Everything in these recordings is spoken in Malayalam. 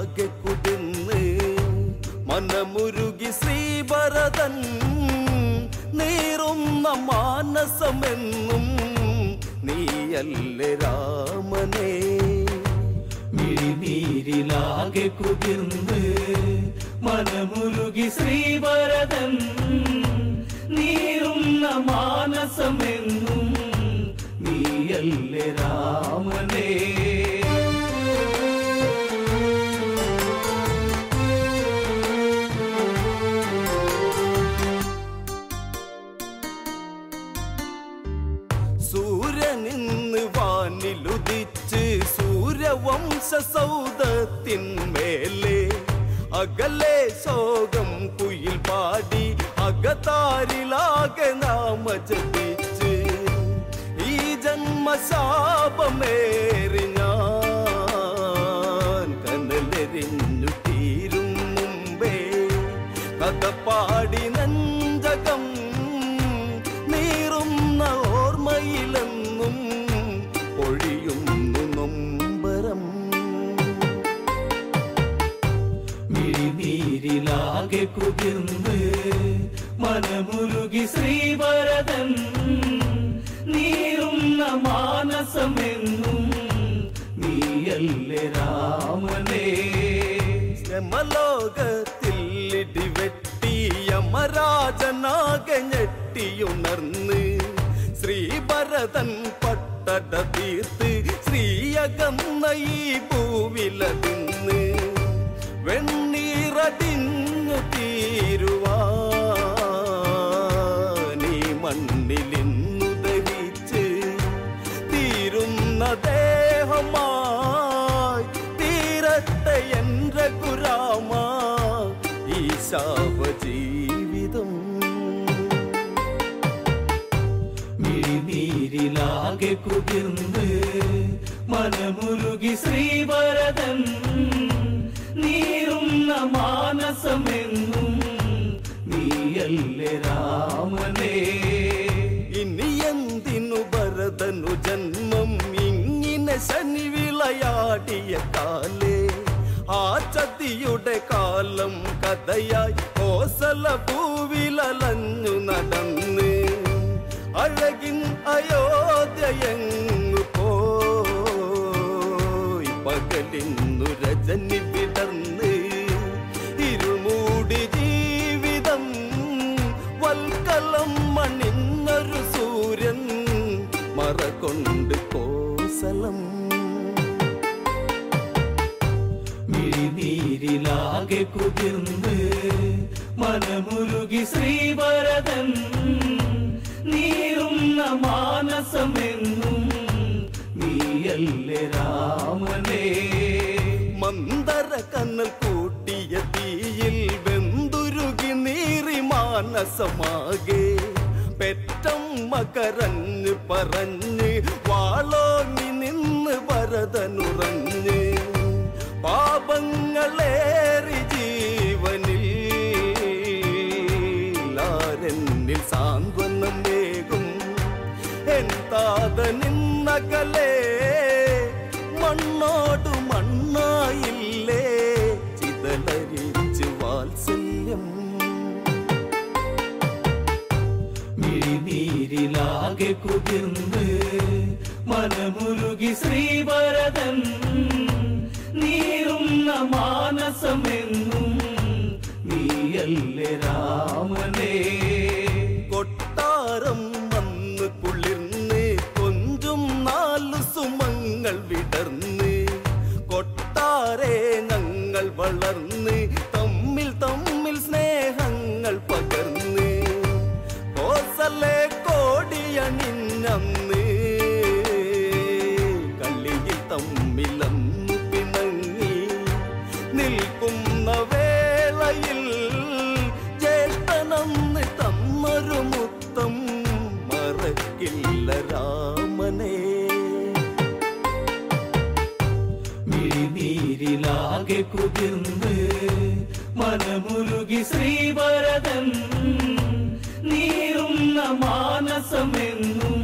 മിഴിനീരിലാകെ കുതിർന്ന് മനമുരുകി ശ്രീഭരതൻ നീറുന്ന മാനസമെന്നും നീയല്ലേ രാമനേ മിഴിനീരിലാകെ കുതിർന്ന് മനമുരുകി ശ്രീഭരതൻ നീറുന്ന മാനസമെന്നും നീയല്ലേ രാമനേ സൂര്യനിന്ന് വാനിലുദിച്ച് സൂര്യവംശ സൗദത്തിന്മേലെ അകലെ ശോകം കുയിൽ പാടി അകതാരിലാകെ നാമ ജപിച്ച് ഈ ജന്മശാപമേറി ഞാൻ കനലെറിഞ്ഞു തീരും മുമ്പേ കഥ പാടി നെഞ്ചകം നീറുന്ന ഓർമ്മയിലെന്നും ഒഴിയുന്നു നൊമ്പരം മിഴിനീരിലാകെ കുതിർന്ന് മനമുരുകി ശ്രീഭരതൻ നീറുന്ന മാനസമെന്നും നീയല്ലേ രാമനേ ശ്രമലോകത്തിൽ ഇടിവെട്ടി യമരാജനാകെ ഞെട്ടിയുണർന്ന് ശ്രീഭരതൻ പട്ടട തീർത്ത് ശ്രീയകന്ന ഈ ഭൂവിലതിന്ന് വെണ്ണീറടിഞ്ഞു തീരുവാനീ മണ്ണിലിന്നു ദഹിച്ച് തീരുന്ന ദേഹമായി തീരട്ടെ എന്റെ കുരാമ ഈ ശാപജീവിതം മിഴിനീരിലാകെ കുതിർന്ന് മനമുരുകി ശ്രീഭരതൻ നീറുന്ന മാനസമെന്നും നീയല്ലേ രാമനേ ഇനി എന്തിനു ഭരതനു ജന്മം ഇങ്ങനെ ശനി വിളയാടിയ കാലേ ആ ചതിയുടെ കാലം കഥയായി കോസല പൂവിലലഞ്ഞു നടന്ന് അഴകിൻ അയോധ്യയങ്ങു പോയി പകലിന്നു രജനി വിടർന്ന് ഇരുമൂടി ജീവിതം വൽക്കലം മണിന്നൊരു സൂര്യൻ മറകൊണ്ട് കോസലം മിഴിനീരിലാകെ കുതിർന്ന് മനമുരുകി ശ്രീഭരതൻ നീറുന്ന മാനസമെന്നും നീയല്ലേ രാമനേ മന്ദര കണ്ണൽ കൂട്ടിയ തീയിൽ വെന്തുരുകി നീറി മാനസമാകെ പെറ്റമ്മ കരഞ്ഞ് പറഞ്ഞ് വാളോങ്ങി നിന്ന് ഭരതനുറഞ്ഞ് പാപങ്ങളേറി ജീവനിൽ ആരെന്നിൽ സാന്ത്വനം വേകും എന്താത നിന്നകലേ മണ്ണോട് മണ്ണായില്ലേ ചിതലരിച്ച് വാത്സല്യം മിഴിനീരിലാകെ കുതിർന്ന് മനമുരുകി ശ്രീഭരതൻ നീറുന്ന മാനസമെന്നും നീയല്ലേ രാമനേ കൊട്ടാരം വന്ന് കുളിർന്ന് കൊഞ്ചും നാലു സുമങ്ങൾ വിടർന്ന് കൊട്ടാരെ ഞങ്ങൾ വളർന്ന് തമ്മിൽ തമ്മിൽ സ്നേഹങ്ങൾ പകർന്ന് കോസലെ കോടിയണിഞ്ഞന്ന് കളിയിൽ തമ്മിലന്നു പിണങ്ങി നിൽക്കുന്ന വേളയിൽ ജ്യേഷ്ഠനന്ന് തന്നൊരു മുത്തം മറക്കില്ല രാമനേ മിഴിനീരിലാകെ കുതിർന്ന് മനമുരുകി ശ്രീഭരതൻ നീറുന്ന മാനസമെന്നും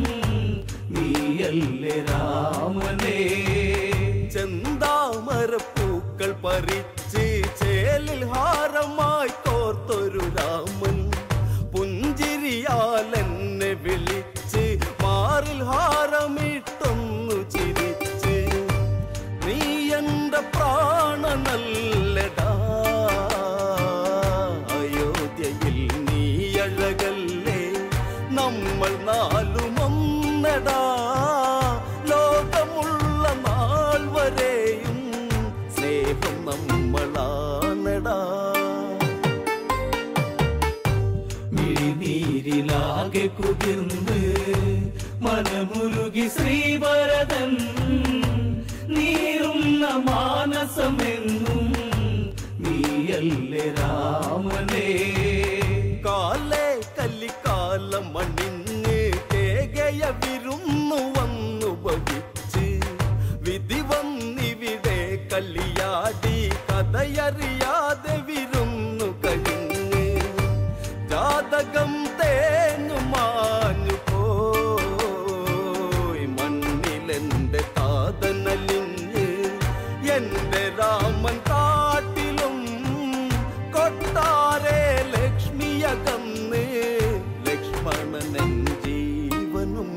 നീയല്ലേ രാമനേ ചെന്താമര പൂക്കൾ പറിച്ച് ചേലിൽ ഹാരമായി കോർത്തൊരു രാമൻ പുഞ്ചിരിയാൽ എന്നെ വിളിച്ച് മാറിൽ ഹാരമിട്ടൊന്നു ചിരിച്ച് നീ എന്റെ പ്രാണനല്ലടാ അയോധ്യയിൽ നീ അഴകല്ലേ നമ്മൾ നാലും ഒന്നടാ ലോകമുള്ള നാൾ വരെയും സ്നേഹം നമ്മളാണടാ മിഴിനീരിലാകെ കുതിർന്ന് മനമുരുകി ശ്രീഭരതൻ നീറുന്ന മാനസമെന്നും നീയല്ലേ രാമനേ കാലേ കല്ലിക്കാലം മണിഞ്ഞ് കേകയ വിരുന്നു വന്നു ഭവിച്ച് വിധി വന്നിവിടെ കല്ലിയാടി കഥയറിയാതെ വിരുന്നു കഴിഞ്ഞ് ജാതകം തേഞ്ഞു മാഞ്ഞു പോയി മണ്ണിലെന്റെ താതനലിഞ്ഞ് എന്റെ രാമൻ കാട്ടിലും കൊട്ടാരെ ലക്ഷ്മിയകന്ന് ലക്ഷ്മണനൻ ജീവനും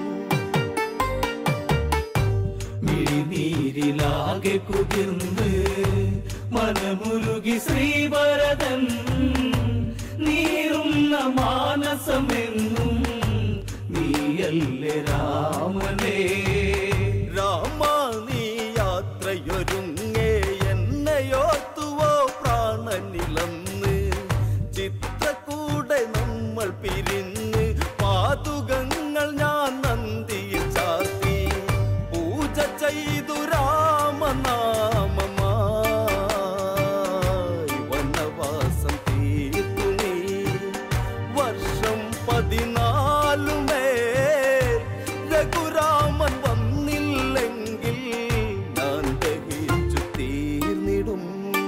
മിഴിനീരിലാകെ കുതിർന്ന് മനമുരുകി ശ്രീഭരതൻ നീറുന്ന മാനസമെന്നും നീയല്ലേ രാമനേ രാമ നീ യാത്രയൊരുങ്ങേ എന്നെയോർത്തുവോ പ്രാണനിലന്ന് ചിത്രക്കൂടെ നമ്മൾ പിരിഞ്ഞ് പാതുകങ്ങൾ ഞാൻ നന്ദിയിൽ ചാർത്തി പൂജ ചെയ്തു രാമനാമമായി വനവാസം തീർത്തു നീ വർഷം പതിനാലുമേ രഘുരാമൻ വന്നില്ലെങ്കിൽ ഞാൻ ദഹിച്ചു തീർന്നിടും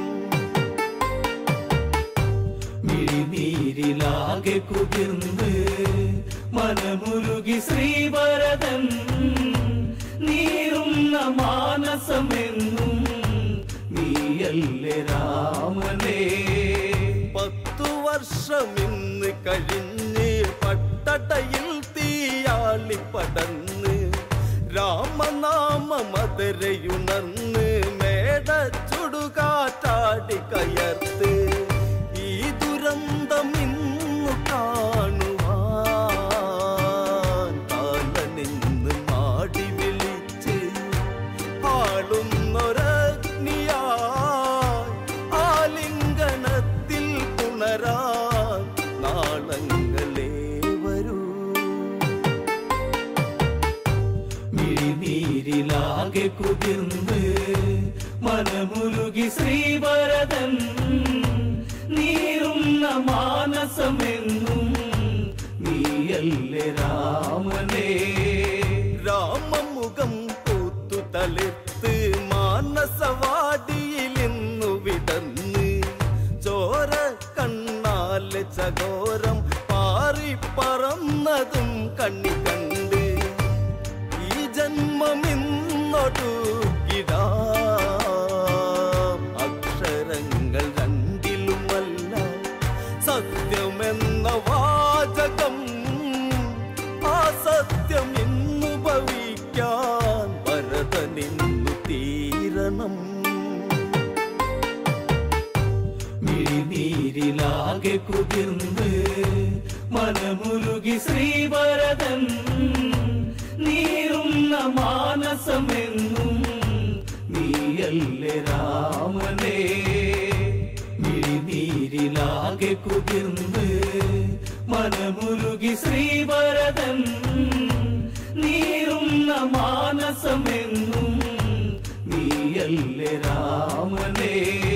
മിഴിനീരിലാകെ കുതിർന്ന് മനമുരുകി ശ്രീഭരതൻ നീറുന്ന മാനസമെന്നും നീയല്ലേ രാമനേ പത്തു വർഷം ഇന്ന് കഴിഞ്ഞ് പട്ടടയിൽ തീയാളി പടർന്ന് രാമനാമ മധുരയുണർന്ന് മേട ചുടുകാറ്റാടി കയർത്ത് ഈ ദുരന്തം ഇന്നു കാണുവാൻ കാലനിന്ന് മാടി വിളിച്ച് ആളുന്നൊരഗ്നിയായി ആലിംഗനത്തിൽ പുണരാൻ നാളങ്ങളെ വരൂ മിഴിനീരിലാകെ കുതിർന്ന് മനമുരുകി ശ്രീഭരതൻ നീറുന്ന മാനസമെന്നും നീയല്ലേ രാമനേ രാമമുഖം പൂത്തു തളിർത്ത് മാനസവാടിയിൽ ഇന്നു വിടന്ന് ചോര കണ്ണാലെ ചകോരം പാറി പറന്നതും കണ്ണി കണ്ട് ഈ ജന്മമിന്നൊടുകിടാം അക്ഷരങ്ങൾ രണ്ടിലുമല്ല സത്യമെന്ന വാചകം ആ സത്യം ഇന്നു ഭവിക്കാൻ ഭരതനിന്നു തീരണം മിഴിനീരിലാകെ കുതിർന്ന് മനമുരുകി ശ്രീഭരതൻ നീറുന്ന മാനസമെന്നും നീയല്ലേ രാമനേ മിഴിനീരിലാകെ കുതിർന്ന് മനമുരുകി ശ്രീഭരതൻ നീറുന്ന മാനസമെന്നും നീയല്ലേ രാമനേ